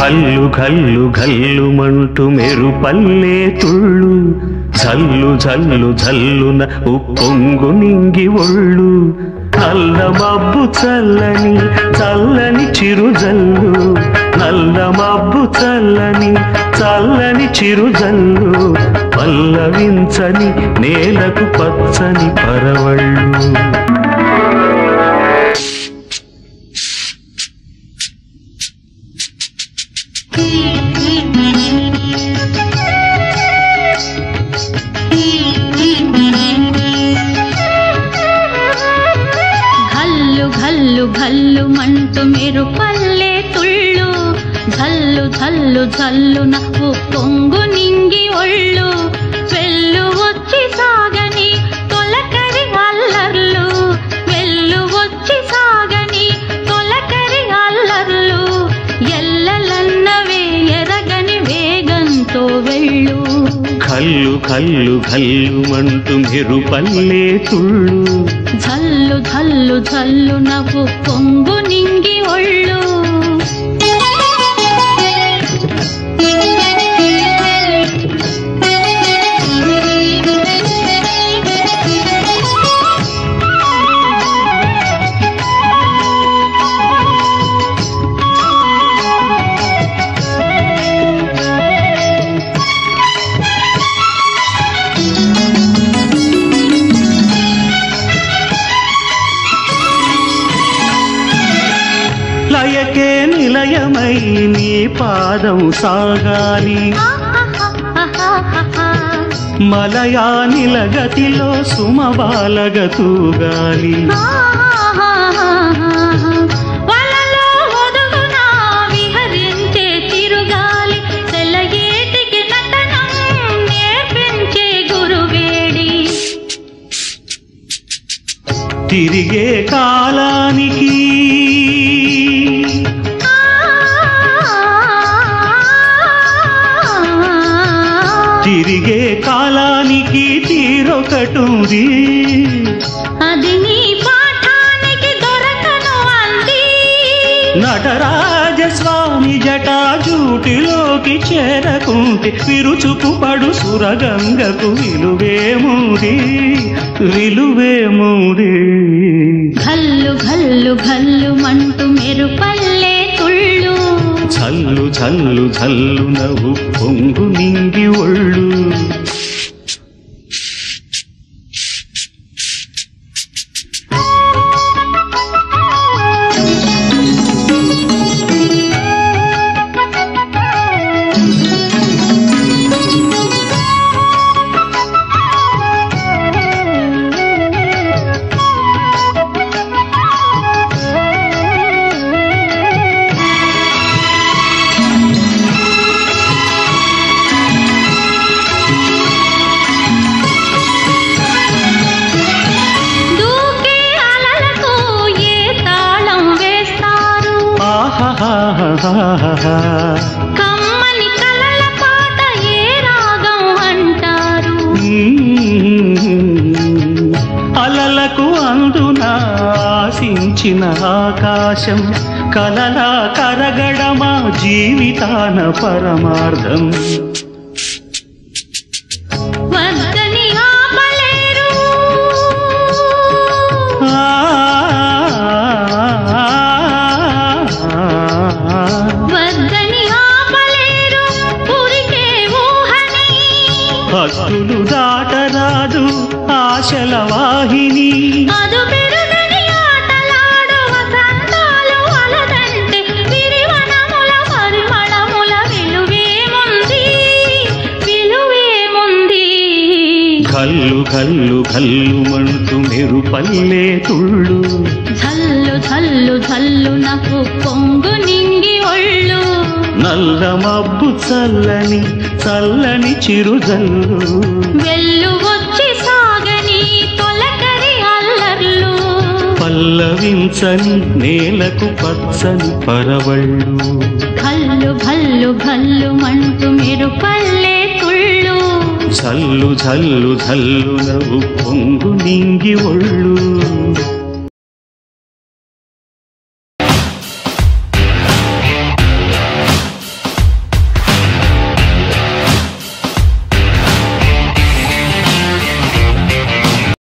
ఘల్లు ఘల్లు ఘల్లుమంటూ మెరుపల్లే తుళ్ళు జల్లు జల్లు జల్లున ఉప్పొంగు నింగి ఒళ్ళు నల్ల మబ్బు చల్లని చల్లని చిరుజల్లు నల్ల మబ్బు చల్లని చల్లని చిరుజల్లు పల్లవించని నేలకు పచ్చని పరవళ్ళు ఘల్లు ఘల్లు ఘల్లు మంటూ మీరు పల్లె తుళ్ళు ఝల్లు ఝల్లు ఝల్లు నవ్వు పొంగు నింగి ఒళ్ళు వెళ్ళు వచ్చి సాగని తొలకరి అల్లర్లు వెళ్ళు వచ్చి సాగని తొలకరి అల్లర్లు ఎల్లలన్నవే ఎరగని వేగంతో వెళ్ళు కల్లు కల్లు కల్లుమంటూ మెరుపల్లే తుళ్ళు ఝల్లు ఝల్లు ఝల్లు నవ్వు పొంగు నింగి ఒళ్ళు లయకే నిలయమై నీ పాదం సాగాలి మలయానిల గతిలో సుమబాలగతూగాలి వలలో ఒదుగున విహరించే తిరుగాలి తెల్లయేటికి నటనం నేర్పించే గురువేడి తిరిగే కాలానికి తిరిగే కాలానికి తీరొకటుంది అది నీ పాఠానికి దొరకను అంది నటరాజస్వామి జటాజూటిలోకి చేరకుంటే విరుచుకు పడు సురగంగకు విలువేముది విలువేముది ఘల్లు ఘల్లు ఘల్లు మంటూ మెరుపల్లే తుళ్ళు చల్లు చల్లు చల్లు నవ్వు పొంగు నింగి ఒళ్ళు దూకే అలలకు ఏ తాళం వేస్తారు ఆహాహాహాహా. కమ్మని కలల పాట ఏ రాగం అంటారు అలలకు అందున ఆశించిన ఆకాశం కలలా కరగడమా జీవితాన పరమార్థం వద్దని ఆపలేరు ఆ, వద్దని ఆపలేరు పురికే ఊహని హద్దులు దాటరాదు ఆశల వాహిని అదు పెరుగని ఆటలాడు వసంతాలు అలదంటే విరివనముల పరిమళముల విలువేముంది విలువేముంది కల్లు కల్లు కల్లు మంటూ మెరుపల్లే తుళ్ళు ఝల్లు ఝల్లు ఝల్లు నాకు పొంగు నింగి ఒళ్ళు నల్ల మబ్బు చల్లని చల్లని చిరుజల్లు వెళ్ళు వచ్చి సాగని తొలకరి అల్లర్లు పల్లవించని నేలకు పచ్చని పరవళ్ళు ఘల్లు ఘల్లు ఘల్లు మంటూ మీరు పల్లె తుళ్ళు జల్లు జల్లు జల్లు నవ్వు పొంగు నింగి ఒళ్ళు